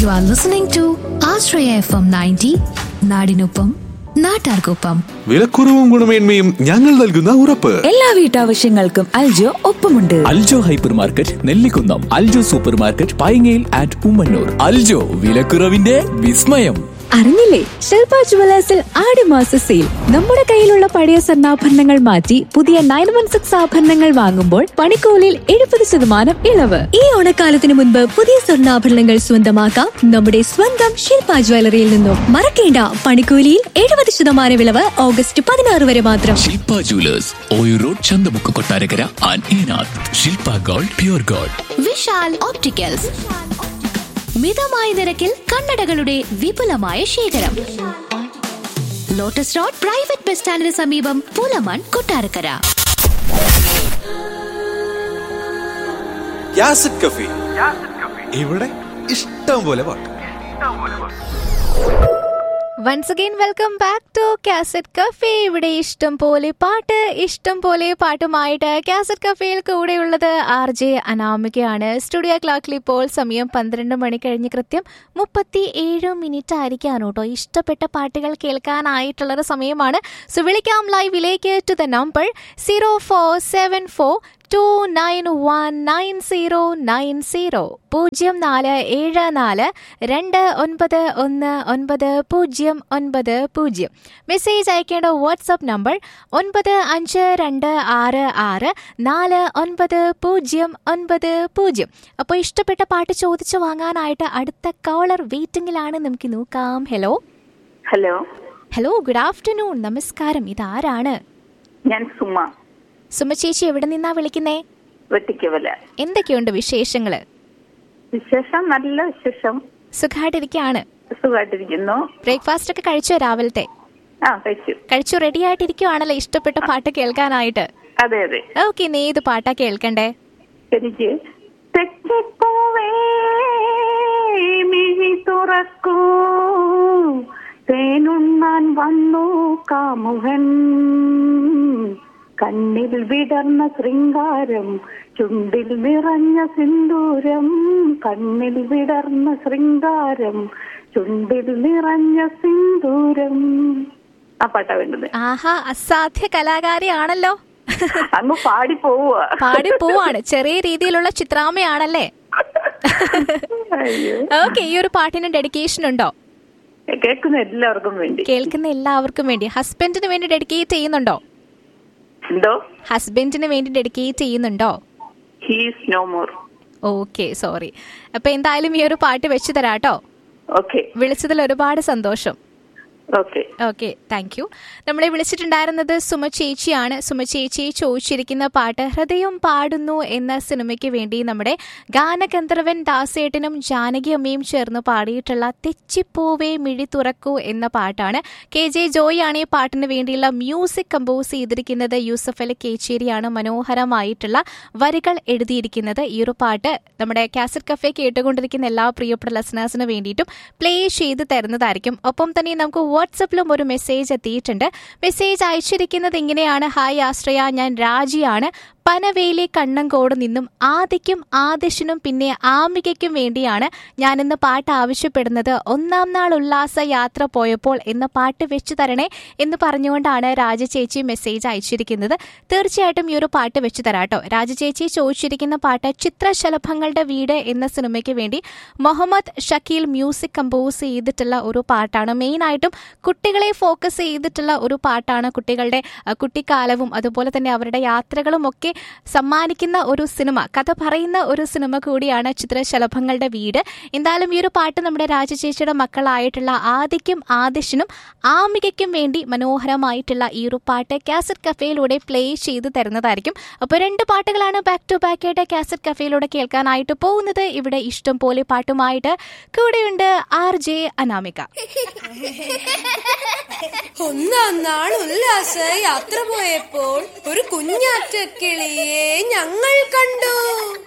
You are listening to Ashraya FM 90, നാടിനൊപ്പം നാട്ടാർക്കൊപ്പം വിലക്കുറവും ഗുണമേന്മയും ഞങ്ങൾ നൽകുന്ന ഉറപ്പ് എല്ലാ വീട്ടാവശ്യങ്ങൾക്കും അൽജോ ഒപ്പമുണ്ട് Aljo hyper market Nellikunnam Aljo super market പൈങ്ങയിൽ ആൻഡ് ഉമ്മന്നൂർ അൽജോ വിലക്കുറവിന്റെ വിസ്മയം അറിഞ്ഞില്ലേ ശില്പ ജുവലേഴ്സിൽ ആടുമാസ സെയിൽ നമ്മുടെ കയ്യിലുള്ള പഴയ സ്വർണ്ണാഭരണങ്ങൾ മാറ്റി പുതിയ നയൻ വൺ സിക്സ് ആഭരണങ്ങൾ വാങ്ങുമ്പോൾ പണിക്കൂലിയിൽ എഴുപത് ശതമാനം ഇളവ് ഈ ഓണക്കാലത്തിന് മുൻപ് പുതിയ സ്വർണ്ണാഭരണങ്ങൾ സ്വന്തമാക്കാം നമ്മുടെ സ്വന്തം ശില്പ ജ്വല്ലറിയിൽ നിന്നും മറക്കേണ്ട പണിക്കൂലിയിൽ എഴുപത് ശതമാനം ഇളവ് ഓഗസ്റ്റ് പതിനാറ് വരെ മാത്രം ശില്പ ജുവലേഴ്സ് ഓയു റോഡ് ചന്തമുക്ക് കൊട്ടാരക്കര ആൻഡ് ഈനാഥ് Shilpa gold pure gold Vishal opticals മിതമായ നിരക്കിൽ കണ്ണടകളുടെ വിപുലമായ ശേഖരം ലോട്ടസ് റോഡ് പ്രൈവറ്റ് ബസ് സ്റ്റാൻഡിന് സമീപം പൂലമാൻ കൊട്ടാരക്കര യാസിഡ് കഫി ഇവിടെ ഇഷ്ടം പോലെ പാട്ട് once again welcome back to cassette cafe ഇവിടെ ഇഷ്ടം പോലെ പാട്ട് ഇഷ്ടം പോലെ പാട്ടുമായിട്ട് കാസറ്റ് കഫേയിൽ കൂടെയുള്ളത് ആർ ജെ അനാമികയാണ് സ്റ്റുഡിയോ ക്ലോക്കിൽ ഇപ്പോൾ സമയം പന്ത്രണ്ട് മണി കഴിഞ്ഞ് കൃത്യം മുപ്പത്തി ഏഴ് മിനിറ്റ് ആയിരിക്കാണ് കേട്ടോ ഇഷ്ടപ്പെട്ട പാട്ടുകൾ കേൾക്കാനായിട്ടുള്ളൊരു സമയമാണ് സോ വിളിക്കാം ലൈവിലേക്ക് to the number zero four seven four two nine one nine zero nine zero പൂജ്യം നാല് ഏഴ് നാല് രണ്ട് ഒൻപത് ഒന്ന് ഒൻപത് പൂജ്യം ഒൻപത് പൂജ്യം മെസ്സേജ് അയക്കേണ്ട വാട്സപ്പ് നമ്പർ ഒൻപത് അഞ്ച് രണ്ട് ആറ് ആറ് നാല് ഒൻപത് പൂജ്യം ഒൻപത് പൂജ്യം അപ്പോൾ ഇഷ്ടപ്പെട്ട പാട്ട് ചോദിച്ചു വാങ്ങാനായിട്ട് അടുത്ത കോളർ വെയിറ്റിംഗിലാണ് നമുക്ക് നോക്കാം hello hello hello good afternoon നമസ്കാരം ഇതാരാണ് ഞാൻ സുമ സുമ ചേച്ചി എവിടെ നിന്നാ വിളിക്കുന്നേ വെട്ടിക്കവല എന്തൊക്കെയുണ്ട് വിശേഷങ്ങള് വിശേഷം നല്ല വിശേഷം സുഖമായിട്ടിരിക്കുകയാണ് സുഖമായിട്ടിരിക്കുന്നു ബ്രേക്ക്ഫാസ്റ്റ് ഒക്കെ കഴിച്ചോ രാവിലത്തെ ആ കഴിച്ചു കഴിച്ചു റെഡി ആയിട്ടിരിക്കുവാണല്ലോ ഇഷ്ടപ്പെട്ട പാട്ട് കേൾക്കാനായിട്ട് അതെ അതെ ഓക്കെ നീ ഏത് പാട്ടാ കേൾക്കണ്ടേ എനിക്ക് തെച്ചിപ്പൂവേ മിഴി തുറക്കൂ തേനുണ്ണാൻ വന്നു കാമുകൻ കണ്ണിൽ വിടർന്ന ശൃംഗാരം ചുണ്ടിൽ നിറഞ്ഞ സിന്ദൂരം കണ്ണിൽ വിടർന്ന ശൃംഗാരം ചുണ്ടിൽ നിറഞ്ഞ സിന്ദൂരം ആ പാട്ടാ വേണ്ടത് ആഹാ അസാധ്യ കലാകാരിയാണല്ലോ അങ്ങ് പാടി പോവുക പാടി പോവാണ് ചെറിയ രീതിയിലുള്ള ചിത്രാമ്മയാണല്ലേ അയ്യോ ഓക്കെ ഈ ഒരു പാട്ടിന് ഡെഡിക്കേഷൻ ഉണ്ടോ കേൾക്കുന്ന എല്ലാവർക്കും വേണ്ടി കേൾക്കുന്ന എല്ലാവർക്കും വേണ്ടി ഹസ്ബൻഡിന് വേണ്ടി ഡെഡിക്കേറ്റ് ചെയ്യുന്നുണ്ടോ എന്തോ ഹസ്ബൻഡിന് വേണ്ടി ഡെഡിക്കേറ്റ് ചെയ്യുന്നുണ്ടോ he's no more okay sorry അപ്പൊ എന്തായാലും ഈ ഒരു പാട്ട് വെച്ച് തരാട്ടോ ഓക്കെ വിളിച്ചതിൽ ഒരുപാട് സന്തോഷം ഓക്കെ ഓക്കെ താങ്ക് യു നമ്മളെ വിളിച്ചിട്ടുണ്ടായിരുന്നത് സുമ ചേച്ചിയാണ് സുമ ചേച്ചി ചോദിച്ചിരിക്കുന്ന പാട്ട് ഹൃദയം പാടുന്നു എന്ന സിനിമയ്ക്ക് വേണ്ടി നമ്മുടെ ഗാനഗന്ധർവൻ ദാസേട്ടനും ജാനകി അമ്മയും ചേർന്ന് പാടിയിട്ടുള്ള തെച്ചിപ്പൂവേ മിഴി തുറക്കൂ എന്ന പാട്ടാണ് കെ ജെ ജോയ് ആണ് ഈ പാട്ടിന് വേണ്ടിയുള്ള മ്യൂസിക് കമ്പോസ് ചെയ്തിരിക്കുന്നത് യൂസഫ് അലി കേച്ചേരിയാണ് മനോഹരമായിട്ടുള്ള വരികൾ എഴുതിയിരിക്കുന്നത് ഈ ഒരു പാട്ട് നമ്മുടെ കാസറ്റ് കഫേ കേട്ടുകൊണ്ടിരിക്കുന്ന എല്ലാ പ്രിയപ്പെട്ട ലെസനേഴ്സിന് വേണ്ടിയിട്ടും പ്ലേ ചെയ്ത് തരുന്നതായിരിക്കും ഒപ്പം തന്നെ നമുക്ക് വാട്സപ്പിലും ഒരു മെസ്സേജ് എത്തിയിട്ടുണ്ട് മെസ്സേജ് അയച്ചിരിക്കുന്നത് ഇങ്ങനെയാണ് ഹായ് ആശ്രയ ഞാൻ രാജിയാണ് പനവേലി കണ്ണങ്കോട് നിന്നും ആദിക്കും ആദിശിനും പിന്നെ ആമികയ്ക്കും വേണ്ടിയാണ് ഞാനിന്ന് പാട്ട് ആവശ്യപ്പെടുന്നത് ഒന്നാം നാൾ ഉല്ലാസ യാത്ര പോയപ്പോൾ എന്ന പാട്ട് വെച്ചു തരണേ എന്ന് പറഞ്ഞുകൊണ്ടാണ് രാജചേച്ചി മെസ്സേജ് അയച്ചിരിക്കുന്നത് തീർച്ചയായിട്ടും ഈ ഒരു പാട്ട് വെച്ചു തരാട്ടോ രാജചേച്ചി ചോദിച്ചിരിക്കുന്ന പാട്ട് ചിത്രശലഭങ്ങളുടെ വീട് എന്ന സിനിമയ്ക്ക് വേണ്ടി മുഹമ്മദ് ഷക്കീൽ മ്യൂസിക് കമ്പോസ് ചെയ്തിട്ടുള്ള ഒരു പാട്ടാണ് മെയിനായിട്ടും കുട്ടികളെ ഫോക്കസ് ചെയ്തിട്ടുള്ള ഒരു പാട്ടാണ് കുട്ടികളുടെ അഹ്, കുട്ടിക്കാലവും അതുപോലെ തന്നെ അവരുടെ യാത്രകളും ഒക്കെ സമ്മാനിക്കുന്ന ഒരു സിനിമ കഥ പറയുന്ന ഒരു സിനിമ കൂടിയാണ് ചിത്രശലഭങ്ങളുടെ വീട് എന്തായാലും ഈ ഒരു പാട്ട് നമ്മുടെ രാജചേച്ചിയുടെ മക്കളായിട്ടുള്ള ആദിക്കും ആദിശനും ആമികയ്ക്കും വേണ്ടി മനോഹരമായിട്ടുള്ള ഈ ഒരു പാട്ട് കാസറ്റ് കഫേയിലൂടെ പ്ലേ ചെയ്ത് തരുന്നതായിരിക്കും അപ്പോൾ രണ്ട് പാട്ടുകളാണ് ബാക്ക് ടു ബാക്ക് ആയിട്ട് കാസറ്റ് കഫേയിലൂടെ കേൾക്കാനായിട്ട് പോകുന്നത് ഇവിടെ ഇഷ്ടം പോലെ പാട്ടുമായിട്ട് കൂടെയുണ്ട് ആർ ജെ അനാമിക ഒന്നാം നാൾ ഉല്ലാസ യാത്ര പോയപ്പോൾ ഒരു കുഞ്ഞാറ്റക്കിളിയെ ഞങ്ങൾ കണ്ടു